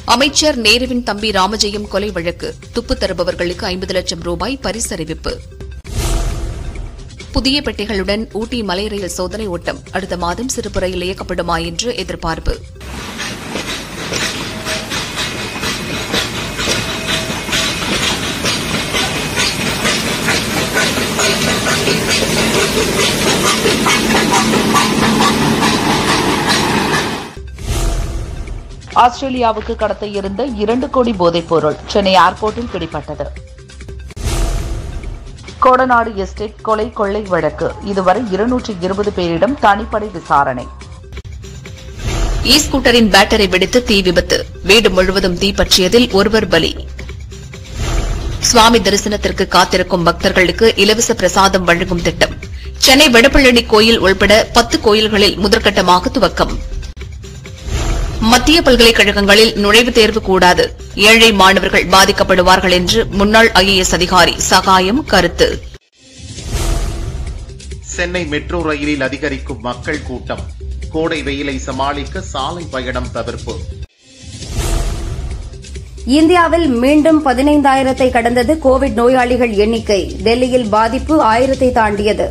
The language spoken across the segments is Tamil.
அமைச்சர் நேருவின் தம்பி ராமஜெயம் கொலை வழக்கு துப்பு தருபவர்களுக்கு ஐம்பது லட்சம் ரூபாய் பரிசறிவிப்பு புதிய பெட்டிகளுடன் ஊட்டி மலை ரயில் சோதனை ஓட்டம் அடுத்த மாதம் சிறப்பு ரயில் இயக்கப்படுமா என்று எதிர்பார்ப்பு ஆஸ்திரேலியாவுக்கு கடத்த இருந்த இரண்டு கோடி போதைப் பொருள் சென்னை ஏர்போர்ட்டில் பிடிபட்டது கோடநாடு எஸ்டேட் கொலை கொள்ளை வழக்கு இதுவரை இருநூற்றி இருபது பேரிடம் தனிப்படை விசாரணை இ ஸ்கூட்டரின் பேட்டரி வெடித்து தீ விபத்து வீடு முழுவதும் தீ பற்றியதில் ஒருவர் பலி சுவாமி தரிசனத்திற்கு காத்திருக்கும் பக்தர்களுக்கு இலவச பிரசாதம் வழங்கும் திட்டம் சென்னை வடபழனி கோயில் உள்பட பத்து கோயில்களில் முதற்கட்டமாக துவக்கம் மத்திய பல்கலைக்கழகங்களில் நுழைவுத் தேர்வு கூடாது ஏழை மாணவர்கள் பாதிக்கப்படுவார்கள் என்று முன்னாள் ஐஏஎஸ் அதிகாரி சகாயம் கருத்து சென்னை மெட்ரோ ரயிலில் அதிகரிக்கும் மக்கள் கூட்டம் கோடை வெயிலை சமாளிக்க சாலை பயணம் தவிர்ப்பு இந்தியாவில் மீண்டும் பதினைந்தாயிரத்தை கடந்தது கோவிட் நோயாளிகள் எண்ணிக்கை டெல்லியில் பாதிப்பு ஆயிரத்தை தாண்டியது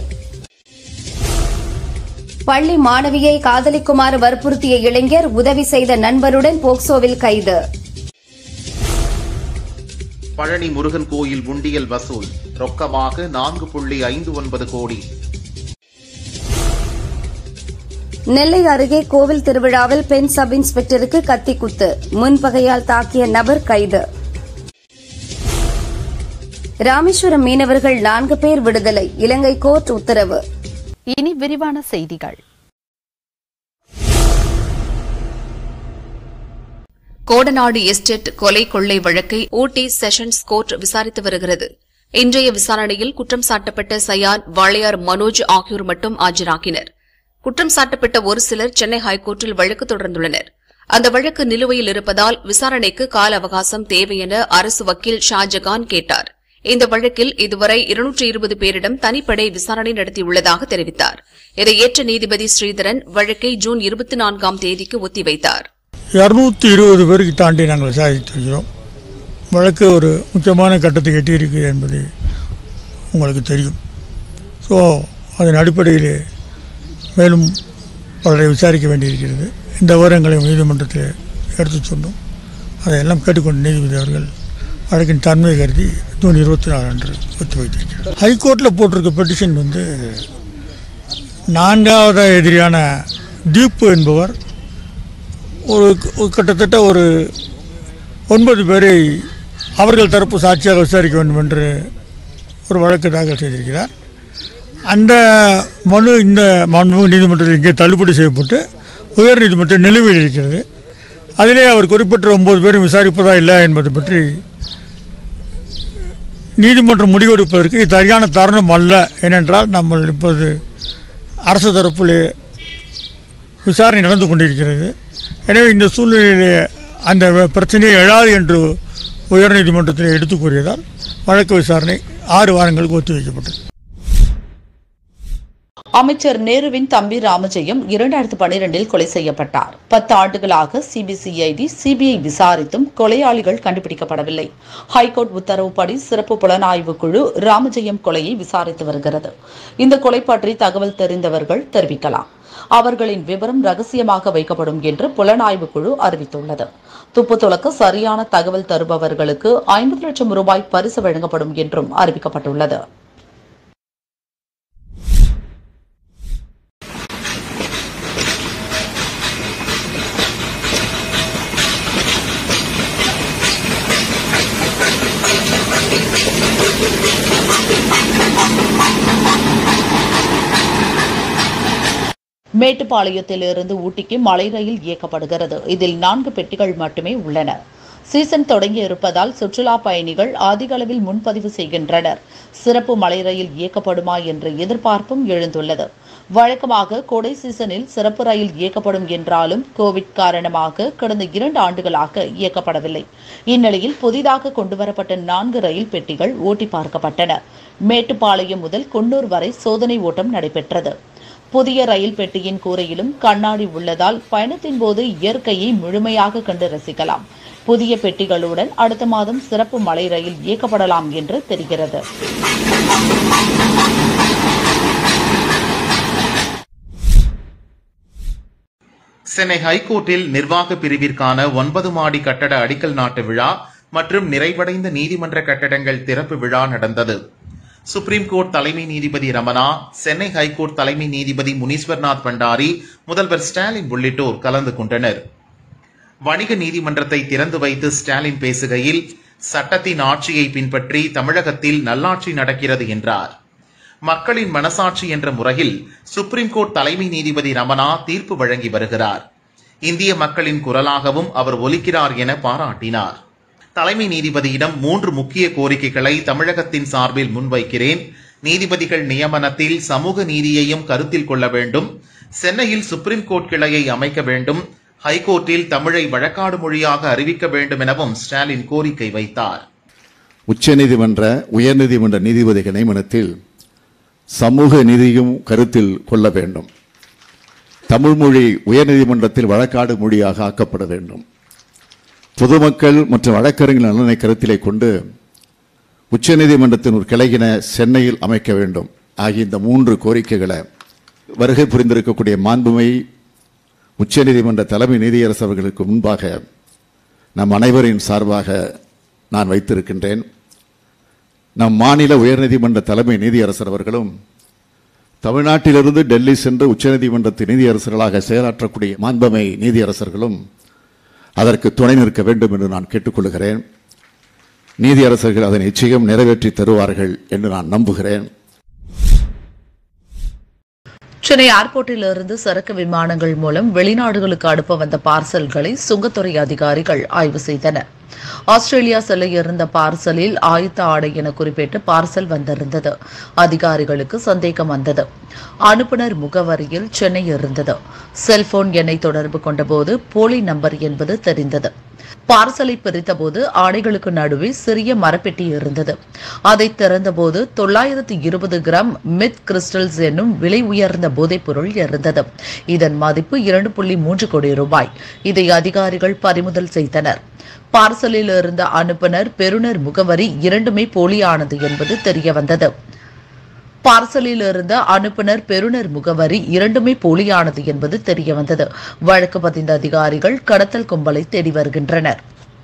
பள்ளி மாணவியை காதலிக்குமாறு வற்புறுத்திய இளைஞர் உதவி செய்த நண்பருடன் போக்சோவில் கைது பழனி முருகன் கோயில் உண்டியல் வசூல் ரொக்கமாக நான்கு புள்ளி ஐந்து ஒன்பது கோடி நெல்லை அருகே கோவில் திருவிழாவில் பெண் சப் இன்ஸ்பெக்டருக்கு கத்தி குத்து முன்பகையால் தாக்கிய நபர் கைது ராமேஸ்வரம் மீனவர்கள் நான்கு பேர் விடுதலை இலங்கை கோர்ட் உத்தரவு இனி விரிவான செய்திகள் கோடநாடு எஸ்டேட் கொலை கொள்ளை வழக்கை ஊட்டி செஷன்ஸ் கோர்ட் விசாரித்து வருகிறது இன்றைய விசாரணையில் குற்றம் சாட்டப்பட்ட சயான் வாளையார் மனோஜ் ஆகியோர் மட்டும் ஆஜராகினர் குற்றம் சாட்டப்பட்ட ஒரு சிலர் சென்னை ஹைகோர்ட்டில் வழக்கு தொடர்ந்துள்ளனர் அந்த வழக்கு நிலுவையில் இருப்பதால் விசாரணைக்கு கால அவகாசம் தேவை என அரசு வக்கீல் ஷாஜகான் கேட்டார் இந்த வழக்கில் இதுவரை இருநூற்று இருபது பேரிடம் தனிப்படை விசாரணை நடத்தியுள்ளதாக தெரிவித்தார் இதை ஏற்ற நீதிபதி ஸ்ரீதரன் வழக்கை ஜூன் இருபத்தி நான்காம் தேதிக்கு ஒத்திவைத்தார் இரநூத்தி இருபது பேருக்கு தாண்டி நாங்கள் விசாரித்து வருகிறோம் வழக்கு ஒரு முக்கியமான கட்டத்தை எட்டியிருக்கு என்பது உங்களுக்கு தெரியும் ஸோ அதன் அடிப்படையில் மேலும் பலரை விசாரிக்க வேண்டியிருக்கிறது இந்த விவரங்களை நீதிமன்றத்தில் எடுத்துச் சொன்னோம் அதையெல்லாம் கேட்டுக்கொண்ட நீதிபதி அவர்கள் வழக்கின் தன்மை கருதி ஜூன் இருபத்தி நாலு அன்று ஒத்தி வைத்திருக்கிறார் ஹைகோர்ட்டில் போட்டிருக்க பெட்டிஷன் வந்து நான்காவது எதிரியான தீப்பு என்பவர் ஒரு ஒரு கிட்டத்தட்ட ஒரு ஒன்பது பேரை அவர்கள் தரப்பு சாட்சியாக விசாரிக்க வேண்டும் என்று ஒரு வழக்கு தாக்கல் செய்திருக்கிறார் அந்த மனு இந்த மாண்புமிகு நீதிமன்றத்தில் இங்கே தள்ளுபடி செய்யப்பட்டு உயர் நீதிமன்றம் நிலுவையில் இருக்கிறது அதிலே அவர் குறிப்பிட்ட ஒன்பது பேரும் விசாரிப்பதா இல்லை என்பது பற்றி நீதிமன்றம் முடிவெடுப்பதற்கு இது சரியான தருணம் அல்ல ஏனென்றால் நம்ம இப்போது அரசு தரப்பிலே விசாரணை நடந்து கொண்டிருக்கிறது எனவே இந்த சூழ்நிலையிலே அந்த பிரச்சனையை எழாது என்று உயர்நீதிமன்றத்தில் எடுத்து கூறியதால் வழக்கு விசாரணை ஆறு வாரங்களுக்கு ஒத்திவைக்கப்பட்டது அமைச்சர் நேருவின் தம்பி ராமஜெயம் இரண்டாயிரத்து பனிரெண்டில் கொலை செய்யப்பட்டார் பத்து ஆண்டுகளாக சிபிசிஐடி சிபிஐ விசாரித்தும் கொலையாளிகள் கண்டுபிடிக்கப்படவில்லை ஹைகோர்ட் உத்தரவுப்படி சிறப்பு புலனாய்வு குழு ராமஜெயம் கொலையை விசாரித்து வருகிறது இந்த கொலை பற்றி தகவல் தெரிந்தவர்கள் தெரிவிக்கலாம் அவர்களின் விவரம் ரகசியமாக வைக்கப்படும் என்று புலனாய்வு குழு அறிவித்துள்ளது துப்பு துலக்க சரியான தகவல் தருபவர்களுக்கு ஐம்பது லட்சம் ரூபாய் பரிசு வழங்கப்படும் என்றும் அறிவிக்கப்பட்டுள்ளது மேட்டுப்பாளையத்திலிருந்து ஊட்டிக்கு மலை ரயில் இயக்கப்படுகிறது இதில் நான்கு பெட்டிகள் மட்டுமே உள்ளன சீசன் தொடங்கி இருப்பதால் சுற்றுலா பயணிகள் அதிக அளவில் முன்பதிவு செய்கின்றனர் சிறப்பு மலை ரயில் இயக்கப்படுமா என்ற எதிர்பார்ப்பும் எழுந்துள்ளது வழக்கமாக கோடை சீசனில் சிறப்பு ரயில் இயக்கப்படும் என்றாலும் கோவிட் காரணமாக கடந்த இரண்டு ஆண்டுகளாக இயக்கப்படவில்லை இந்நிலையில் புதிதாக கொண்டுவரப்பட்ட நான்கு ரயில் பெட்டிகள் ஓட்டி பார்க்கப்பட்டன மேட்டுப்பாளையம் முதல் குன்னூர் வரை சோதனை ஓட்டம் நடைபெற்றது புதிய ரயில் பெட்டியின் கூரையிலும் கண்ணாடி உள்ளதால் பயணத்தின் போது இயற்கையை முழுமையாக கண்டு ரசிக்கலாம் புதிய பெட்டிகளுடன் அடுத்த மாதம் சிறப்பு மலை ரயில் இயக்கப்படலாம் என்று தெரிகிறது சென்னை ஹைகோர்ட்டில் நிர்வாக பிரிவிற்கான ஒன்பது மாடி கட்டட அடிக்கல் நாட்டு விழா மற்றும் நிறைவடைந்த நீதிமன்ற கட்டடங்கள் திறப்பு விழா நடந்தது சுப்ரீம் கோர்ட் தலைமை நீதிபதி ரமணா சென்னை ஹைகோர்ட் தலைமை நீதிபதி முனீஸ்வர்நாத் பண்டாரி முதல்வர் ஸ்டாலின் உள்ளிட்டோர் கலந்து கொண்டனர் வணிக நீதிமன்றத்தை திறந்து வைத்து ஸ்டாலின் பேசுகையில் சட்டத்தின் ஆட்சியை பின்பற்றி தமிழகத்தில் நல்லாட்சி நடக்கிறது என்றார் மக்களின் மனசாட்சி என்ற முறையில் சுப்ரீம் கோர்ட் தலைமை நீதிபதி ரமணா தீர்ப்பு வழங்கி வருகிறார் இந்திய மக்களின் குரலாகவும் அவர் ஒலிக்கிறார் என பாராட்டினார் தலைமை நீதிபதியிடம் மூன்று முக்கிய கோரிக்கைகளை தமிழகத்தின் சார்பில் முன்வைக்கிறேன் நீதிபதிகள் நியமனத்தில் சமூக நீதியையும் கருத்தில் கொள்ள வேண்டும் சென்னையில் சுப்ரீம் கோர்ட் கிளையை அமைக்க வேண்டும் ஹைகோர்ட்டில் தமிழை வழக்காடு மொழியாக அறிவிக்க வேண்டும் எனவும் ஸ்டாலின் கோரிக்கை வைத்தார் உச்சநீதிமன்ற உயர்நீதிமன்ற நீதிபதிகள் நியமனத்தில் சமூக நீதியும் கருத்தில் கொள்ள வேண்டும் தமிழ் மொழி உயர்நீதிமன்றத்தில் வழக்காடு மொழியாக ஆக்கப்பட வேண்டும் பொதுமக்கள் மற்றும் வழக்கறிஞர் நலனை கருத்திலே கொண்டு உச்சநீதிமன்றத்தின் ஒரு கிளையின சென்னையில் அமைக்க வேண்டும் ஆகிய இந்த மூன்று கோரிக்கைகளை வருகை புரிந்திருக்கக்கூடிய மாண்புமை உச்சநீதிமன்ற தலைமை நீதியரசர் அவர்களுக்கு முன்பாக நம் அனைவரின் சார்பாக நான் வைத்திருக்கின்றேன் நம் மாநில உயர்நீதிமன்ற தலைமை நீதியரசர் அவர்களும் தமிழ்நாட்டிலிருந்து டெல்லி சென்று உச்சநீதிமன்றத்தின் நீதியரசர்களாக செயலாற்றக்கூடிய மாண்பமை நீதியரசர்களும் அதற்கு துணை நிற்க வேண்டும் என்று நான் கேட்டுக்கொள்கிறேன் நீதியரசர்கள் அதை நிச்சயம் நிறைவேற்றி தருவார்கள் என்று நான் நம்புகிறேன் சென்னை ஏர்போர்ட்டிலிருந்து சரக்கு விமானங்கள் மூலம் வெளிநாடுகளுக்கு அனுப்ப வந்த பார்சல்களை சுங்கத்துறை அதிகாரிகள் ஆய்வு செய்தனர் ஆஸ்திரேலியா செல்ல இருந்த பார்சலில் ஆயத்த ஆடை என குறிப்பிட்டு பார்சல் வந்திருந்தது அதிகாரிகளுக்கு சந்தேகம் வந்தது அனுப்புனர் முகவரியில் சென்னை இருந்தது செல்போன் எண்ணை தொடர்பு கொண்டபோது போலி நம்பர் என்பது தெரிந்தது பார்சலை பிரித்தபோது ஆடைகளுக்கு நடுவே சிறிய மரப்பெட்டி இருந்தது அதை திறந்தபோது தொள்ளாயிரத்து இருபது கிராம் மித் கிறிஸ்டல்ஸ் என்னும் விலை உயர்ந்த போதைப்பொருள் இருந்தது இதன் மதிப்பு இரண்டு புள்ளி மூன்று கோடி ரூபாய் இதை அதிகாரிகள் பறிமுதல் செய்தனர் பார்சலில் இருந்த அனுப்புனர் பெறுநர் முகவரி இரண்டுமே போலியானது என்பது தெரியவந்தது பார்சலில் இருந்த அனுப்புனர் பெறுநர் முகவரி இரண்டுமே போலியானது என்பது தெரியவந்தது வழக்கு பதிந்த அதிகாரிகள் கடத்தல் கும்பலை தேடி வருகின்றனர்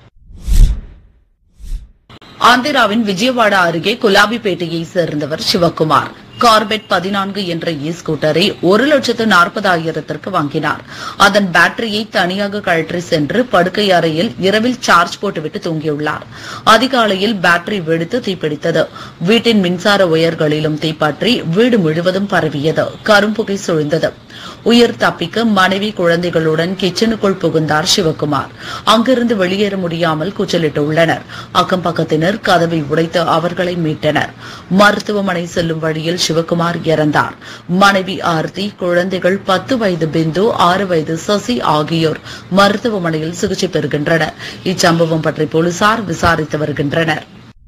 ஆந்திராவின் விஜயவாடா அருகே குலாபிப்பேட்டையை சேர்ந்தவர் சிவக்குமார் கார்பெட் பதினான்கு என்ற இ ஸ்கூட்டரை ஒரு லட்சத்து நாற்பதாயிரத்திற்கு வாங்கினார் அதன் பேட்டரியை தனியாக கழற்றி சென்று படுக்கை அறையில் இரவில் சார்ஜ் போட்டுவிட்டு தூங்கியுள்ளார் அதிகாலையில் பேட்டரி வெடித்து தீப்பிடித்தது வீட்டின் மின்சார உயர்களிலும் தீப்பற்றி வீடு முழுவதும் பரவியது கரும்புகை சுழ்ந்தது உயிர் தப்பிக்க மனைவி குழந்தைகளுடன் கிச்சனுக்குள் புகுந்தார் சிவக்குமார் அங்கிருந்து வெளியேற முடியாமல் கூச்சலிட்டுள்ளனர் அக்கம் பக்கத்தினர் கதவை உடைத்து அவர்களை மீட்டனர் மருத்துவமனை செல்லும் வழியில் சிவக்குமார் இறந்தார் மனைவி ஆர்த்தி குழந்தைகள் பத்து வயது பிந்து ஆறு வயது சசி ஆகியோர் மருத்துவமனையில் சிகிச்சை பெறுகின்றனர் இச்சம்பவம் பற்றி போலீசார் விசாரித்து வருகின்றனர்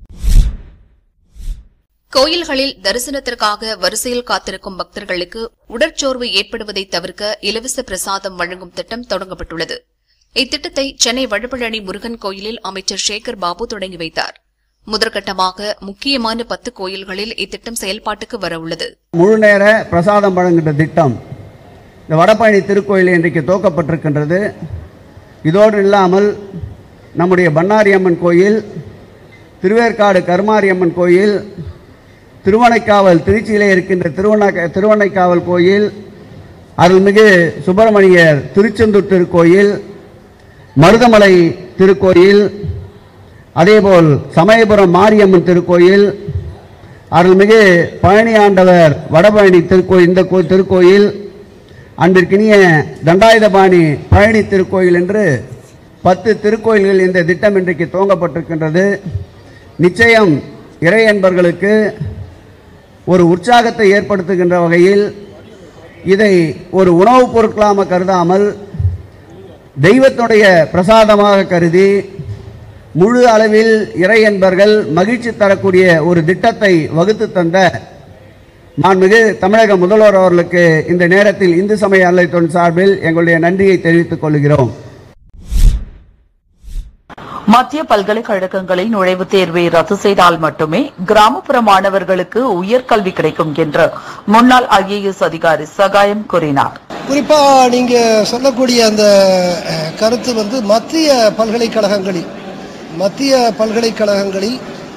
கோயில்களில் தரிசனத்திற்காக வரிசையில் காத்திருக்கும் பக்தர்களுக்கு உடற்சோர்வு ஏற்படுவதை தவிர்க்க இலவச பிரசாதம் வழங்கும் திட்டம் தொடங்கப்பட்டுள்ளது இத்திட்டத்தை சென்னை வடபழனி முருகன் கோயிலில் அமைச்சர் சேகர் பாபு தொடங்கி வைத்தார் முதற்கட்டமாக முக்கியமான பத்து கோயில்களில் இத்திட்டம் செயல்பாட்டுக்கு வரவுள்ளது முழு நேர பிரசாதம் வழங்குகின்ற திட்டம் இந்த வடபழனி திருக்கோயில் இன்றைக்கு துவக்கப்பட்டிருக்கின்றது இதோடு இல்லாமல் நம்முடைய பண்ணாரி அம்மன் கோயில் திருவேற்காடு கருமாரியம்மன் கோயில் திருவனைக்காவல் திருச்சியிலே இருக்கின்ற திருவண்ண திருவனைக்காவல் கோயில் அருள்மிகு சுப்பிரமணியர் திருச்செந்தூர் திருக்கோயில் மருதமலை திருக்கோயில் அதேபோல் சமயபுரம் மாரியம்மன் திருக்கோயில் அருள்மிகு பழனி ஆண்டவர் வடபழனி திருக்கோயில் இந்த கோ திருக்கோயில் அன்பிற்கினிய தண்டாயுதபாணி பழனி திருக்கோயில் என்று பத்து திருக்கோயில்கள் இந்த திட்டம் இன்றைக்கு துவங்கப்பட்டிருக்கின்றது நிச்சயம் இறை என்பர்களுக்கு ஒரு உற்சாகத்தை ஏற்படுத்துகின்ற வகையில் இதை ஒரு உணவுப் பொருட்களாக கருதாமல் தெய்வத்தினுடைய பிரசாதமாக கருதி முழு அளவில் இறை என்பர்கள் மகிழ்ச்சி தரக்கூடிய ஒரு திட்டத்தை வகுத்து தந்த மாண்புமிகு தமிழக முதல்வர் அவர்களுக்கு இந்த நேரத்தில் இந்து சமய அறநிலையத்துறை சார்பில் எங்களுடைய நன்றியை தெரிவித்துக் கொள்கிறோம் மத்திய பல்கலைக்கழகங்களில் நுழைவுத் தேர்வை ரத்து செய்தால் மட்டுமே கிராமப்புற மாணவர்களுக்கு உயர்கல்வி கிடைக்கும் என்று முன்னாள் ஐஏஎஸ் அதிகாரி சகாயம் கூறினார் குறிப்பாக நீங்கள் சொல்லக்கூடிய அந்த அஹ், கருத்து வந்து மத்திய பல்கலைக்கழகங்களில் மத்திய பல்கலைக்கழகங்களில்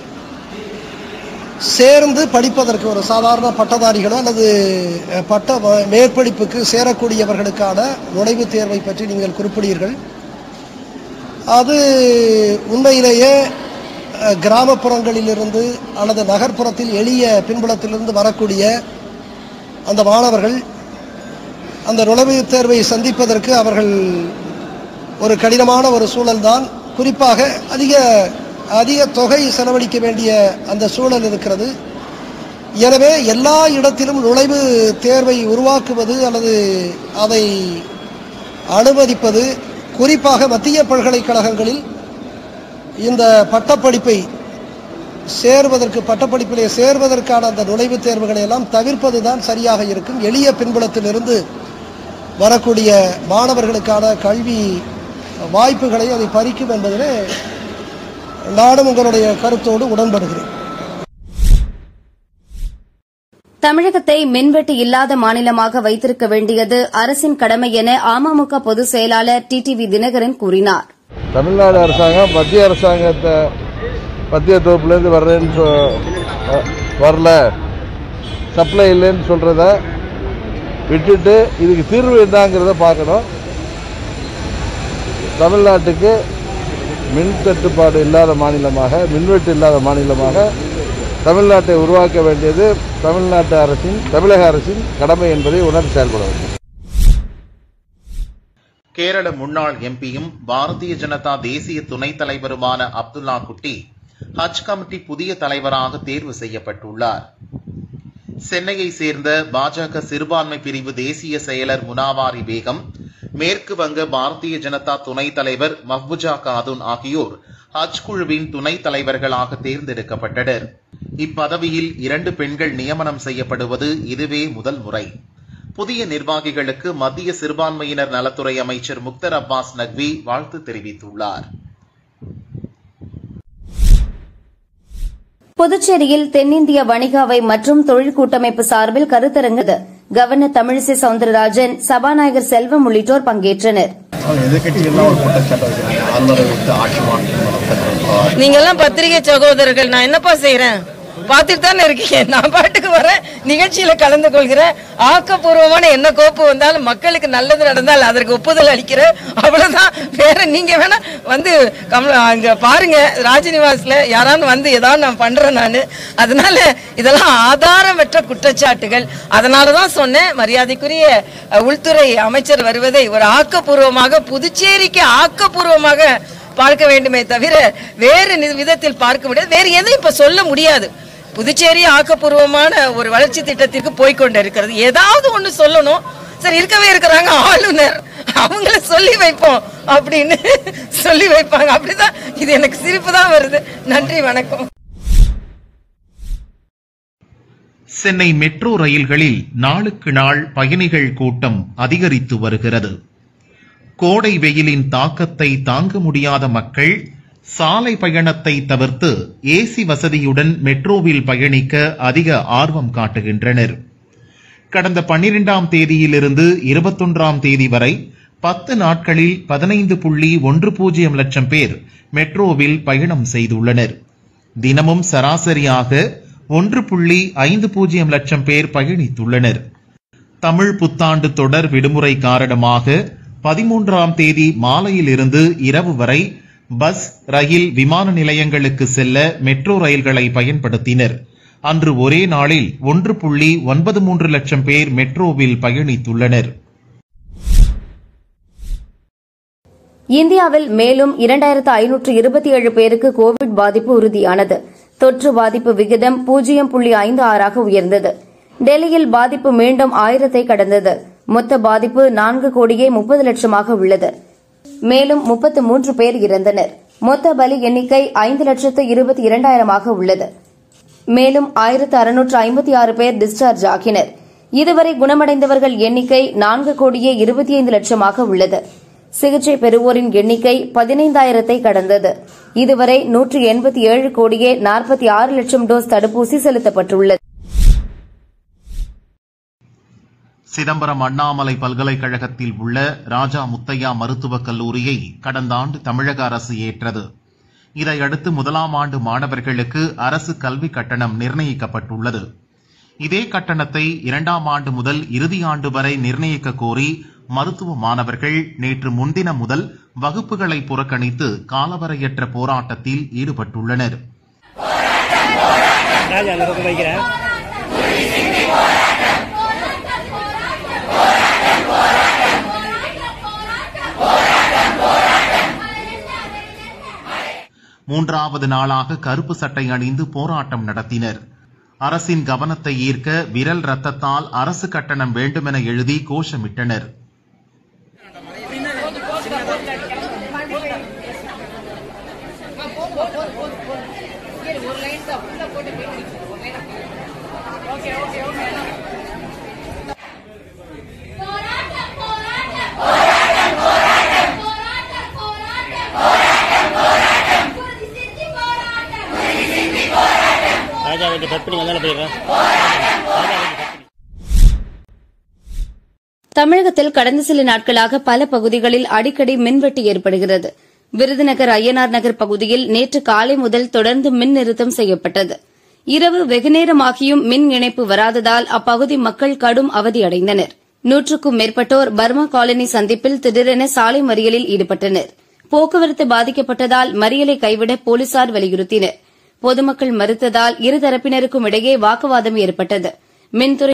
சேர்ந்து படிப்பதற்கு ஒரு சாதாரண பட்டதாரிகளோ அல்லது அஹ், பட்ட வ- மேற்படிப்புக்கு சேரக்கூடியவர்களுக்கான நுழைவுத் தேர்வை பற்றி நீங்கள் குறிப்பிடீர்கள் அது உண்மையிலேயே அஹ், கிராமப்புறங்களிலிருந்து அல்லது நகர்ப்புறத்தில் எளிய பின்புலத்திலிருந்து வரக்கூடிய அந்த மாணவர்கள் அந்த நுழைவுத் தேர்வை சந்திப்பதற்கு அவர்கள் ஒரு கடினமான ஒரு சூழல்தான் குறிப்பாக அதிக அதிக தொகை செலவழிக்க வேண்டிய அந்த சூழல் இருக்கிறது எனவே எல்லா இடத்திலும் நுழைவு தேர்வை உருவாக்குவது அல்லது அதை அனுமதிப்பது குறிப்பாக மத்திய பல்கலைக்கழகங்களில் இந்த பட்டப்படிப்பை சேர்வதற்கு பட்டப்படிப்பிலே சேர்வதற்கான அந்த நுழைவுத் தேர்வுகளை எல்லாம் தவிர்ப்பது தான் சரியாக இருக்கும் எளிய பின்புலத்திலிருந்து வரக்கூடிய மாணவர்களுக்கான கல்வி வாய்ப்புகளை அதை பறிக்கும் என்பதிலே நானும் உங்களுடைய கருத்தோடு உடன்படுகிறேன் தமிழகத்தை மின்வெட்டு இல்லாத மாநிலமாக வைத்திருக்க வேண்டியது அரசின் கடமை என அமமுக பொதுச் செயலாளர் டிடிவி தினகரன் கூறினார் தமிழ்நாடு அரசாங்கம் மத்திய அரசாங்கத்தை மத்திய தோப்புலேருந்து வர்றேன்னு சொ வ- வரல சப்ளை இல்லைன்னு சொல்கிறத விட்டுட்டு இதுக்கு தீர்வு என்னங்கிறத பார்க்கணும் தமிழ்நாட்டுக்கு மின் தட்டுப்பாடு இல்லாத மாநிலமாக மின்வெட்டு இல்லாத மாநிலமாக தமிழ்நாட்டை உருவாக்க வேண்டியது தமிழ்நாட்டு அரசின் தமிழக அரசின் கடமை என்பதை உணர்ந்து செயல்பட வேண்டும் கேரள முன்னாள் எம்பியும் பாரதிய ஜனதா தேசிய துணைத் தலைவருமான அப்துல்லா குட்டி ஹஜ் கமிட்டி புதிய தலைவராக தேர்வு செய்யப்பட்டுள்ளார் சென்னையை சேர்ந்த பாஜக சிறுபான்மை பிரிவு தேசிய செயலர் முனாவாரி பேகம் மேற்கு வங்க பாரதிய ஜனதா துணைத் தலைவர் மஹ்புஜா காதுன் ஆகியோர் ஹஜ் குழுவின் துணைத் தலைவர்களாக தேர்ந்தெடுக்கப்பட்டனர் இப்பதவியில் இரண்டு பெண்கள் நியமனம் செய்யப்படுவது இதுவே முதல் முறை புதிய நிர்வாகிகளுக்கு மத்திய சிறுபான்மையினர் நலத்துறை அமைச்சர் முக்தர் அப்பாஸ் நக்வி வாழ்த்து தெரிவித்துள்ளார் புதுச்சேரியில் தென்னிந்திய வணிக அவை மற்றும் தொழில் கூட்டமைப்பு சார்பில் கருத்தரங்கு கவர்னர் தமிழிசை சவுந்தரராஜன் சபாநாயகர் செல்வம் உள்ளிட்டோர் பங்கேற்றனர் எதிர்கட்சிகள்லாம் ஒரு குற்றச்சாட்டு வைக்கிறாங்க ஆளுநரை விட்டு ஆட்சி மாற்றம் நடத்துறது நீங்க எல்லாம் பத்திரிகை சகோதரர்கள் நான் என்னப்பா செய்யறேன் பார்த்துட்டு தானே இருக்கீங்க நான் பாட்டுக்கு வரேன் நிகழ்ச்சியில கலந்து கொள்கிறேன் ஆக்கப்பூர்வமான என்ன கோப்பு வந்தாலும் மக்களுக்கு நல்லது நடந்தால் அதற்கு ஒப்புதல் அளிக்கிறேன் அவ்வளவுதான் வேற நீங்க வேணா வந்து கமல அங்க பாருங்க ராஜநிவாஸ்ல யாராவது வந்து ஏதாவது நான் பண்றேன் நான் அதனால இதெல்லாம் ஆதாரமற்ற குற்றச்சாட்டுகள் அதனாலதான் சொன்னேன் மரியாதைக்குரிய அஹ், உள்துறை அமைச்சர் வருவதை ஒரு ஆக்கப்பூர்வமாக புதுச்சேரிக்கு ஆக்கப்பூர்வமாக பார்க்க வேண்டுமே தவிர வேறு நி- விதத்தில் பார்க்க முடியாது வேறு எதையும் இப்ப சொல்ல முடியாது புதுச்சேரி ஆக்கப்பூர்வமான ஒரு வளர்ச்சி திட்டத்திற்கு போய்க்கொண்டு இருக்கிறது ஏதாவது ஒண்ணு சொல்லணும் சரி இருக்கவே இருக்கிறாங்க ஆளுநர் அவங்கள சொல்லி வைப்போம் அப்படின்னு சொல்லி வைப்பாங்க அப்படிதான் இது எனக்கு சிரிப்பு தான் வருது நன்றி வணக்கம் சென்னை மெட்ரோ ரயில்களில் நாளுக்கு நாள் பயணிகள் கூட்டம் அதிகரித்து வருகிறது கோடை வெயிலின் தாக்கத்தை தாங்க முடியாத மக்கள் சாலை பயணத்தை தவிர்த்து ஏசி வசதியுடன் மெட்ரோவில் பயணிக்க அதிக ஆர்வம் காட்டுகின்றனர் கடந்த பன்னிரெண்டாம் தேதியிலிருந்து இருபத்தொன்றாம் தேதி வரை பத்து நாட்களில் பதினைந்து புள்ளி ஒன்று பூஜ்ஜியம் லட்சம் பேர் மெட்ரோவில் பயணம் செய்துள்ளனர் தினமும் சராசரியாக ஒன்று புள்ளி ஐந்து பூஜ்ஜியம் லட்சம் பேர் பயணித்துள்ளனர் தமிழ் புத்தாண்டு தொடர் விடுமுறை காரணமாக பதிமூன்றாம் தேதி மாலையிலிருந்து இரவு வரை பஸ் ரயில் விமான நிலையங்களுக்கு செல்ல மெட்ரோ ரயில்களை பயன்படுத்தினர் அன்று ஒரே நாளில் ஒன்று புள்ளி ஒன்பது மூன்று லட்சம் பேர் மெட்ரோவில் பயணித்துள்ளனர் இந்தியாவில் மேலும் இரண்டாயிரத்து ஐநூற்று இருபத்தி ஏழு பேருக்கு கோவிட் பாதிப்பு உறுதியானது தொற்று பாதிப்பு விகிதம் பூஜ்ஜியம் புள்ளி ஐந்து ஆறாக உயர்ந்தது டெல்லியில் பாதிப்பு மீண்டும் ஆயிரத்தை கடந்தது மொத்த பாதிப்பு நான்கு கோடியே முப்பது லட்சமாக உள்ளது மேலும் முப்பத்து மூன்று பேர் இறந்தனர் மொத்த பலி எண்ணிக்கை ஐந்து லட்சத்து இருபத்தி இரண்டாயிரமாக உள்ளது மேலும் ஆயிரத்து அறுநூற்று ஐம்பத்தி ஆறு பேர் டிஸ்சார்ஜ் ஆகினர் இதுவரை குணமடைந்தவர்கள் எண்ணிக்கை நான்கு கோடியே இருபத்தி ஐந்து லட்சமாக உள்ளது சிகிச்சை பெறுவோரின் எண்ணிக்கை பதினைந்தாயிரத்தை கடந்தது இதுவரை நூற்று எண்பத்தி ஏழு கோடியே நாற்பத்தி ஆறு லட்சம் டோஸ் தடுப்பூசி செலுத்தப்பட்டுள்ளது சிதம்பரம் அண்ணாமலை பல்கலைக்கழகத்தில் உள்ள ராஜா முத்தையா மருத்துவக் கல்லூரியை கடந்த ஆண்டு தமிழக அரசு ஏற்றது இதையடுத்து முதலாம் ஆண்டு மாணவர்களுக்கு அரசு கல்வி கட்டணம் நிர்ணயிக்கப்பட்டுள்ளது இதே கட்டணத்தை இரண்டாம் ஆண்டு முதல் இறுதி ஆண்டு வரை நிர்ணயிக்க கோரி மருத்துவ மாணவர்கள் நேற்று முன்தினம் முதல் வகுப்புகளை புறக்கணித்து காலவரையற்ற போராட்டத்தில் ஈடுபட்டுள்ளனர் மூன்றாவது நாளாக கருப்பு சட்டை அணிந்து போராட்டம் நடத்தினர் அரசின் கவனத்தை ஈர்க்க விரல் ரத்தத்தால் அரசு கட்டணம் வேண்டுமென எழுதி கோஷமிட்டனர் ராஜா வீட்டு கற்பனை வந்தாலும் போயிடுறேன் தமிழகத்தில் கடந்த சில நாட்களாக பல பகுதிகளில் அடிக்கடி மின்வெட்டு ஏற்படுகிறது விருதுநகர் ஐயனார் நகர் பகுதியில் நேற்று காலை முதல் தொடர்ந்து மின் நிறுத்தம் செய்யப்பட்டது இரவு வெகுநேரமாகியும் மின் இணைப்பு வராததால் அப்பகுதி மக்கள் கடும் அவதியடைந்தனர் நூற்றுக்கும் மேற்பட்டோர் பர்மா காலனி சந்திப்பில் திடீரென சாலை மறியலில் ஈடுபட்டனர் போக்குவரத்து பாதிக்கப்பட்டதால் மறியலை கைவிட போலீசார் வலியுறுத்தினர் பொதுமக்கள் மறுத்ததால் இருதரப்பினருக்கும் இடையே வாக்குவாதம் ஏற்பட்டது மின்துறை